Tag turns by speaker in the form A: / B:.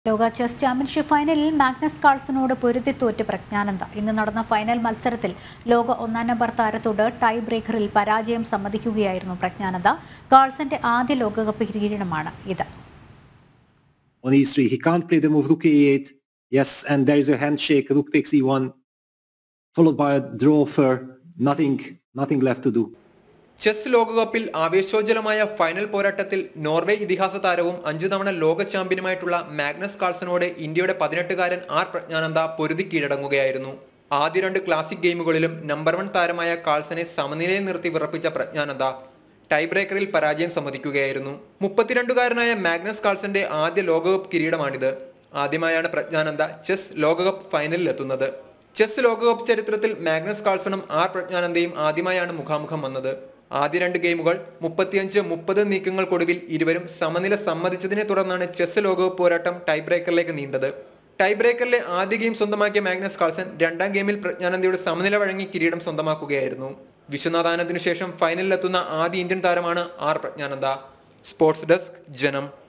A: ലോക chess championship ഫൈനലിൽ Magnus കാൾസനോട് പൊരുതി തോറ്റ് പ്രജ്ഞാനന്ദ ഇന്ന് നടന്ന ഫൈനൽ മത്സരത്തിൽ ലോക ഒന്നാം നമ്പർ താരത്തോട് ടൈ ബ്രേക്കറിൽ പരാജയം സമ്മതിക്കുകയായിരുന്നു പ്രജ്ഞാനന്ദ കാൾസന്റെ ആദ്യ ലോകകപ്പ് കിരീടമാണ് ഇത്
B: on e3. He can't play the move rook e8. Yes, and there is a handshake, rook takes e1, followed by a draw for nothing, nothing left to do.
C: Chess ലോകകപ്പിൽ ആവേശോജ്വലമായ final പോരാട്ടത്തിൽ Norway ഇതിഹാസ താരവും അഞ്ചു തവണ ലോക ചാമ്പ്യനുമായിട്ടുള്ള Magnus കാൾസനോട് ഇന്ത്യയുടെ പതിനെട്ടുകാരൻ R Praggnanandhaa പൊരുതി കീഴടങ്ങുകയായിരുന്നു ആദ്യ രണ്ട് ക്ലാസിക് ഗെയിമുകളിലും നമ്പർ വൺ താരമായ കാൾസനെ സമനിലയിൽ നിർത്തി വിറപ്പിച്ച പ്രജ്ഞാനന്ദ ടൈ ബ്രേക്കറിൽ പരാജയം സമ്മതിക്കുകയായിരുന്നു മുപ്പത്തിരണ്ടുകാരനായ മാഗ്നസ് കാൾസന്റെ ആദ്യ ലോകകപ്പ് കിരീടമാണിത് ആദ്യമായാണ് പ്രജ്ഞാനന്ദ ചെസ് ലോകകപ്പ് ഫൈനലിൽ എത്തുന്നത് ചെസ് ലോകകപ്പ് ചരിത്രത്തിൽ മാഗ്നസ് കാൾസണും ആർ പ്രജ്ഞാനന്ദയും ആദ്യമായാണ് മുഖാമുഖം വന്നത് ആദ്യ രണ്ട് ഗെയിമുകൾ മുപ്പത്തിയഞ്ച് മുപ്പത് നീക്കങ്ങൾക്കൊടുവിൽ ഇരുവരും സമനില സമ്മതിച്ചതിനെ തുടർന്നാണ് ചെസ് ലോകകപ്പ് പോരാട്ടം ടൈ ബ്രേക്കറിലേക്ക് നീണ്ടത് ടൈ ബ്രേക്കറിലെ ആദ്യ ഗെയിം സ്വന്തമാക്കിയ മാഗ്നസ് കാൾസൺ രണ്ടാം ഗെയിമിൽ പ്രജ്ഞാനന്ദയുടെ സമനില വഴങ്ങി കിരീടം സ്വന്തമാക്കുകയായിരുന്നു വിശ്വനാഥാനന്ദിനു ശേഷം ഫൈനലിലെത്തുന്ന ആദ്യ ഇന്ത്യൻ താരമാണ് ആർ പ്രജ്ഞാനന്ദ സ്പോർട്സ് ഡെസ്ക് ജനം